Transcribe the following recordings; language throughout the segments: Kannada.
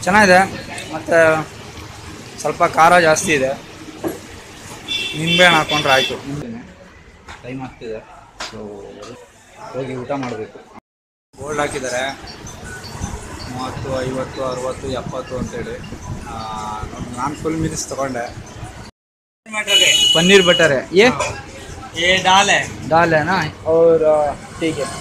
ಚೆನ್ನಾಗಿದೆ ಮತ್ತು ಸ್ವಲ್ಪ ಖಾರ ಜಾಸ್ತಿ ಇದೆ ನಿಂಬೆಹಣ್ಣು ಹಾಕೊಂಡ್ರೆ ಆಯಿತು ಟೈಮ್ ಆಗ್ತಿದೆ ಸೊ ಹೋಗಿ ಊಟ ಮಾಡಬೇಕು ಗೋಲ್ಡ್ ಹಾಕಿದ್ದಾರೆ ಮೂವತ್ತು ಐವತ್ತು ಅರುವತ್ತು ಎಪ್ಪತ್ತು ಅಂತೇಳಿ ನಾನು ಫುಲ್ ಮೀಲ್ಸ್ ತೊಗೊಂಡೆ पनीर बटर है ये ये दाल है दाल है ना और अ, ठीक है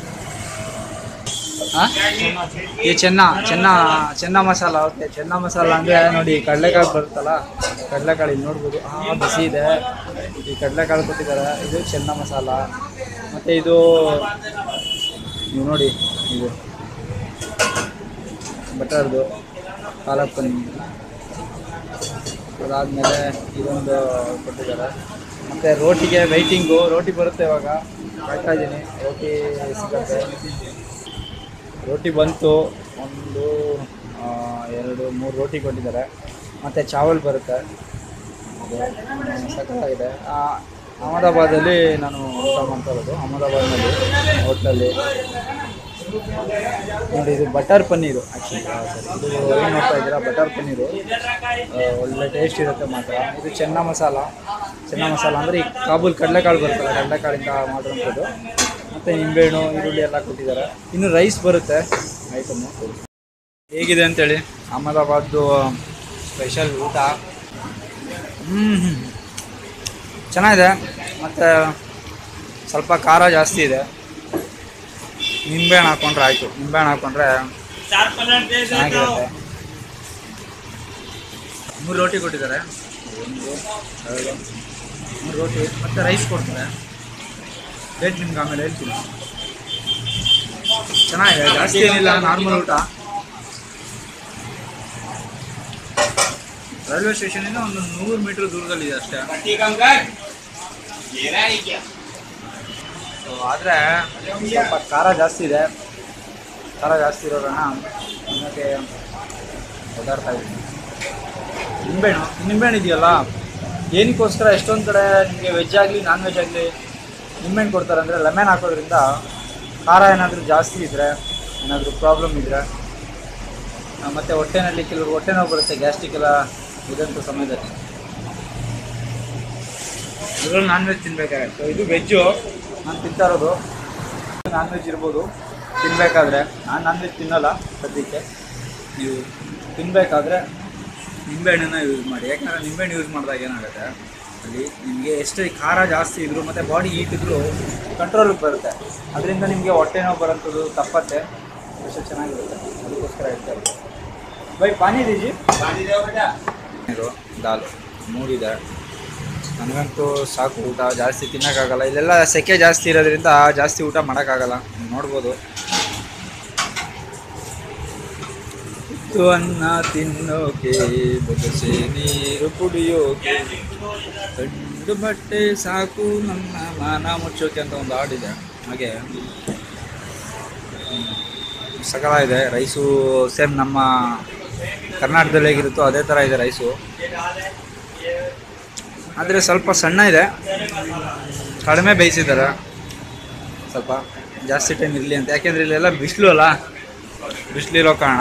हाँ? ये ಚೆನ್ನ ಚೆನ್ನ ಚೆನ್ನ ಮಸಾಲ ಓಕೆ ಚೆನ್ನ ಮಸಾಲ ಅಂದರೆ ನೋಡಿ ಕಡಲೆಕಾಳು ಬರುತ್ತಲ್ಲ ಕಡಲೆಕಾಳು ಇಲ್ಲಿ ನೋಡ್ಬೋದು ಹಾಂ ಬಿಸಿ ಇದೆ ಈ ಕಡಲೆಕಾಳು ಕೊಟ್ಟಿದ್ದಾರೆ ಇದು ಚೆನ್ನ ಮಸಾಲ ಮತ್ತು ಇದು ನೀವು ನೋಡಿ ಇದು ಬಟರ್ದು ಪಾಲಕ್ ಪನ್ನೀರ್ ಅದಾದಮೇಲೆ ಇದೊಂದು ಕೊಟ್ಟಿದ್ದಾರೆ ಮತ್ತು ರೋಟಿಗೆ ವೆಯ್ಟಿಂಗು ರೋಟಿ ಬರುತ್ತೆ ಇವಾಗ ಕಾಯ್ತಾ ಇದ್ದೀನಿ ರೋಟಿ ಸಿಗುತ್ತೆ ರೋಟಿ ಬಂತು ಒಂದು ಆ, ಎರಡು ಮೂರು ರೋಟಿ ಕೊಟ್ಟಿದ್ದಾರೆ ಮತ್ತು ಚಾವಲ್ ಬರುತ್ತೆ ಅದು ಸಖತ್ತಾಗಿದೆ ಆ, ಅಹಮದಾಬಾದಲ್ಲಿ ನಾನು ಊಟ ಮಾಡ್ತಾ ಇರೋದು ಅಹಮದಾಬಾದ್ನಲ್ಲಿ ಹೋಟ್ಲಲ್ಲಿ ನೋಡಿ ಇದು ಬಟರ್ ಪನ್ನೀರು ಆ್ಯಕ್ಚುಲಿ ಸರಿ ಇದು ಏನು ನೋಡ್ತಾ ಇದ್ದೀರಾ ಬಟರ್ ಪನ್ನೀರು ಆ, ಒಳ್ಳೆ ಟೇಸ್ಟ್ ಇರುತ್ತೆ ಮಾತ್ರ ಇದು ಚೆನ್ನ ಮಸಾಲ ಚೆನ್ನ ಮಸಾಲ ಅಂದರೆ ಈ ಕಾಬೂಲ್ ಕಡಲೆಕಾಳು ಬರುತ್ತಲ್ಲ ಕಡಲೆಕಾಳಿಂದ ಮಾಡಿರೋಂಥದ್ದು ಮತ್ತು ನಿಂಬೆಹಣ್ಣು ಈರುಳ್ಳಿ ಎಲ್ಲ ಕೊಟ್ಟಿದ್ದಾರೆ ಇನ್ನು ರೈಸ್ ಬರುತ್ತೆ ಐಟಮು ಹೇಗಿದೆ ಅಂತೇಳಿ ಅಹಮದಾಬಾದ್ದು ಸ್ಪೆಷಲ್ ಊಟ ಹ್ಞೂ ಚೆನ್ನಾಗಿದೆ ಮತ್ತು ಸ್ವಲ್ಪ ಖಾರ ಜಾಸ್ತಿ ಇದೆ ನಿಂಬೆಹಣ್ಣು ಹಾಕೊಂಡ್ರೆ ಆಯಿತು ನಿಂಬೆಹಣ್ಣು ಹಾಕೊಂಡ್ರೆ चार प्लेट दे दे तो ಚೆನ್ನಾಗಿರುತ್ತೆ ಮೂರು ರೋಟಿ ಕೊಟ್ಟಿದ್ದಾರೆ ಒಂದು ಎರಡು ಮೂರು ರೋಟಿ ಮತ್ತು ರೈಸ್ ಕೊಡ್ತಾರೆ ರೇಟ್ ನಿಮ್ಗೆ ಆಮೇಲೆ ಹೇಳ್ತೀನಿ ಚೆನ್ನಾಗಿದೆ ಜಾಸ್ತಿ ಏನಿಲ್ಲ ನಾರ್ಮಲ್ ಊಟ ರೈಲ್ವೆ ಸ್ಟೇಷನಿಂದ ಒಂದು ನೂರು ಮೀಟರ್ ದೂರದಲ್ಲಿದೆ ಅಷ್ಟೇ पट्टी कम कर ये रहा है क्या ಸೊ ಆದರೆ ಸ್ವಲ್ಪ ಖಾರ ಜಾಸ್ತಿ ಇದೆ ಖಾರ ಜಾಸ್ತಿ ಇರೋ ಕಾರಣ ನಿಮಗೆ ಓದಾಡ್ತಾ ಇದ್ದೀನಿ ನಿಂಬೆಹಣ್ಣು ಈ ನಿಂಬೆಹಣ್ಣು ಇದೆಯಲ್ಲ ಏನಕ್ಕೋಸ್ಕರ ಎಷ್ಟೊಂದು ಕಡೆ ನಿಮಗೆ ವೆಜ್ ಆಗಲಿ ನಾನ್ ವೆಜ್ ಆಗಲಿ ನಿಂಬೆಹಣ್ಣು ಕೊಡ್ತಾರೆ ಅಂದರೆ ಲೆಮನ್ ಹಾಕೋದ್ರಿಂದ ಖಾರ ಏನಾದರೂ ಜಾಸ್ತಿ ಇದ್ದರೆ ಏನಾದರೂ ಪ್ರಾಬ್ಲಮ್ ಇದ್ದರೆ ಮತ್ತು ಹೊಟ್ಟೆನಲ್ಲಿ ಕೆಲವರು ಹೊಟ್ಟೆ ನೋವು ಬರುತ್ತೆ ಗ್ಯಾಸ್ಟ್ರಿಕ್ ಎಲ್ಲ ಇದಂಥ ಸಮಯದಲ್ಲಿ ಇದ್ರಲ್ಲಿ ನಾನ್ ವೆಜ್ ತಿನ್ಬೇಕಾದ್ರೆ ಸೊ ಇದು ವೆಜ್ಜು ನಾನು ತಿಂತಾ ಇರೋದು ನಾನ್ ವೆಜ್ ಇರ್ಬೋದು ತಿನ್ನಬೇಕಾದ್ರೆ ನಾನು ನಾನ್ ವೆಜ್ ತಿನ್ನಲ್ಲ ಸದ್ಯಕ್ಕೆ ನೀವು ತಿನ್ನಬೇಕಾದ್ರೆ ನಿಂಬೆಹಣ್ಣನ್ನ ಯೂಸ್ ಮಾಡಿ ಯಾಕಂದರೆ ನಿಂಬೆಹಣ್ಣು ಯೂಸ್ ಮಾಡಿದಾಗ ಏನಾಗುತ್ತೆ ಅಲ್ಲಿ ನಿಮಗೆ ಎಷ್ಟೇ ಖಾರ ಜಾಸ್ತಿ ಇದ್ದರೂ ಮತ್ತು ಬಾಡಿ ಹೀಟ್ ಇದ್ದರೂ ಕಂಟ್ರೋಲಿಗೆ ಬರುತ್ತೆ ಅದರಿಂದ ನಿಮಗೆ ಹೊಟ್ಟೆ ನೋವು ಬರೋಂಥದ್ದು ತಪ್ಪತ್ತೆ ಎಷ್ಟು ಚೆನ್ನಾಗಿರುತ್ತೆ ಅದಕ್ಕೋಸ್ಕರ ಹೇಳ್ತಾರೆ ಬೈ ಪಾನಿ ದೀಜಿ पानी दो बेटा ಇದು ದಾಲ್ ಮೂರಿದೆ ನನಗಂತೂ ಸಾಕು ಊಟ ಜಾಸ್ತಿ ತಿನ್ನೋಕ್ಕಾಗಲ್ಲ ಇಲ್ಲೆಲ್ಲ ಸೆಕೆ ಜಾಸ್ತಿ ಇರೋದ್ರಿಂದ ಜಾಸ್ತಿ ಊಟ ಮಾಡೋಕ್ಕಾಗಲ್ಲ ನೀವು ನೋಡ್ಬೋದು ಇತ್ತು ಅನ್ನ ತಿನ್ನೋಕೆ ಬೊಗಸೆ ನೀರು ಕುಡಿಯೋಕೆ ಗಂಡು ಬಟ್ಟೆ ಸಾಕು ನನ್ನ ಮಾನ ಮುಚ್ಚೋಕೆ ಅಂತ ಒಂದು ಹಾಡಿದೆ ಹಾಗೆ ಸಕಲ ಇದೆ ರೈಸು ಸೇಮ್ ನಮ್ಮ ಕರ್ನಾಟಕದಲ್ಲಿ ಹೇಗಿರುತ್ತೋ ಅದೇ ಥರ ಇದೆ ರೈಸು ಆದರೆ ಸ್ವಲ್ಪ ಸಣ್ಣ ಇದೆ ಕಡಿಮೆ ಬೇಯಿಸಿದ್ದಾರೆ ಸ್ವಲ್ಪ ಜಾಸ್ತಿ ಟೈಮ್ ಇರಲಿ ಅಂತ ಯಾಕೆಂದರೆ ಇಲ್ಲೆಲ್ಲ ಬಿಸಿಲು ಅಲ್ಲ ಬಿಸಿಲಿರೋ ಕಾರಣ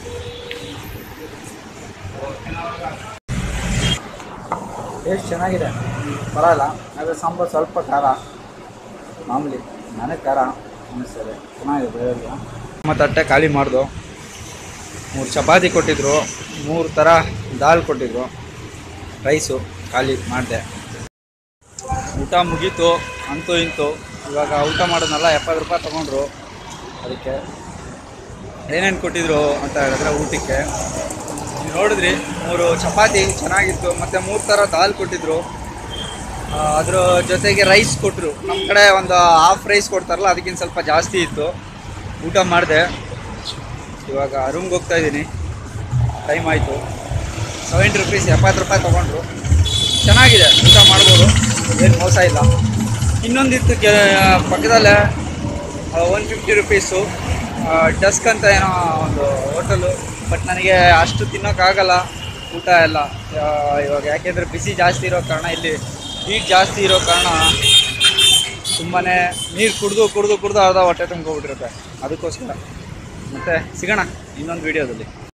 ಟೇಸ್ಟ್ ಚೆನ್ನಾಗಿದೆ ಬರಲ್ಲ ಆದರೆ ಸಾಂಬಾರು ಸ್ವಲ್ಪ ಖಾರ ಮಾಮೂಲಿ ನನಗೆ ಖಾರ ಅನ್ನಿಸ್ತದೆ ಚೆನ್ನಾಗಿದೆ ಬೇರೆಯವ್ರಿಗೆ ನಮ್ಮ ತಟ್ಟೆ ಖಾಲಿ ಮಾಡ್ದು ಮೂರು ಚಪಾತಿ ಕೊಟ್ಟಿದ್ರು ಮೂರು ಥರ ದಾಲ್ ಕೊಟ್ಟಿದ್ರು ರೈಸು ಖಾಲಿ ಮಾಡಿದೆ ಊಟ ಮುಗೀತು ಅಂತೂ ಇಂತು ಇವಾಗ ಊಟ ಮಾಡೋದನ್ನೆಲ್ಲ ಎಪ್ಪತ್ತು ರೂಪಾಯಿ ತೊಗೊಂಡ್ರು ಅದಕ್ಕೆ ಏನೇನು ಕೊಟ್ಟಿದ್ರು ಅಂತ ಹೇಳಿದ್ರೆ ಊಟಕ್ಕೆ ನೀವು ನೋಡಿದ್ರಿ ಮೂರು ಚಪಾತಿ ಚೆನ್ನಾಗಿತ್ತು ಮತ್ತು ಮೂರು ಥರ ದಾಲ್ ಕೊಟ್ಟಿದ್ರು ಆ, ಅದ್ರ ಜೊತೆಗೆ ರೈಸ್ ಕೊಟ್ಟರು ನಮ್ಮ ಕಡೆ ಒಂದು ಹಾಫ್ ರೈಸ್ ಕೊಡ್ತಾರಲ್ಲ ಅದಕ್ಕಿಂತ ಸ್ವಲ್ಪ ಜಾಸ್ತಿ ಇತ್ತು ಊಟ ಮಾಡಿದೆ ಇವಾಗ ರೂಮ್ಗೆ ಹೋಗ್ತಾ ಇದ್ದೀನಿ ಟೈಮ್ ಆಯಿತು ಸೆವೆಂಟಿ ರುಪೀಸ್ ಎಪ್ಪತ್ತು ರೂಪಾಯಿ ತೊಗೊಂಡ್ರು ಚೆನ್ನಾಗಿದೆ ಊಟ ಮಾಡ್ಬೋದು ಏನು ಮೋಸ ಇಲ್ಲ ಇನ್ನೊಂದಿತ್ತು ಕೆ ಪಕ್ಕದಲ್ಲೇ ಒನ್ ಫಿಫ್ಟಿ ರುಪೀಸು ಡಸ್ಕ್ ಅಂತ ಏನೋ ಒಂದು ಹೋಟೆಲು ಬಟ್ ನನಗೆ ಅಷ್ಟು ತಿನ್ನೋಕ್ಕಾಗಲ್ಲ ಊಟ ಎಲ್ಲ ಆ, ಇವಾಗ ಯಾಕೆಂದರೆ ಬಿಸಿ ಜಾಸ್ತಿ ಇರೋ ಕಾರಣ ಇಲ್ಲಿ ಹೀಟ್ ಜಾಸ್ತಿ ಇರೋ ಕಾರಣ ತುಂಬಾ ನೀರು ಕುಡಿದು ಕುಡಿದು ಕುಡಿದು ಅರ್ಧ ಹೊಟ್ಟೆ ತುಂಬ್ಕೊಬಿಟ್ಟಿರುತ್ತೆ ಅದಕ್ಕೋಸ್ಕರ ಮತ್ತು ಸಿಗೋಣ ಇನ್ನೊಂದು ವೀಡಿಯೋದಲ್ಲಿ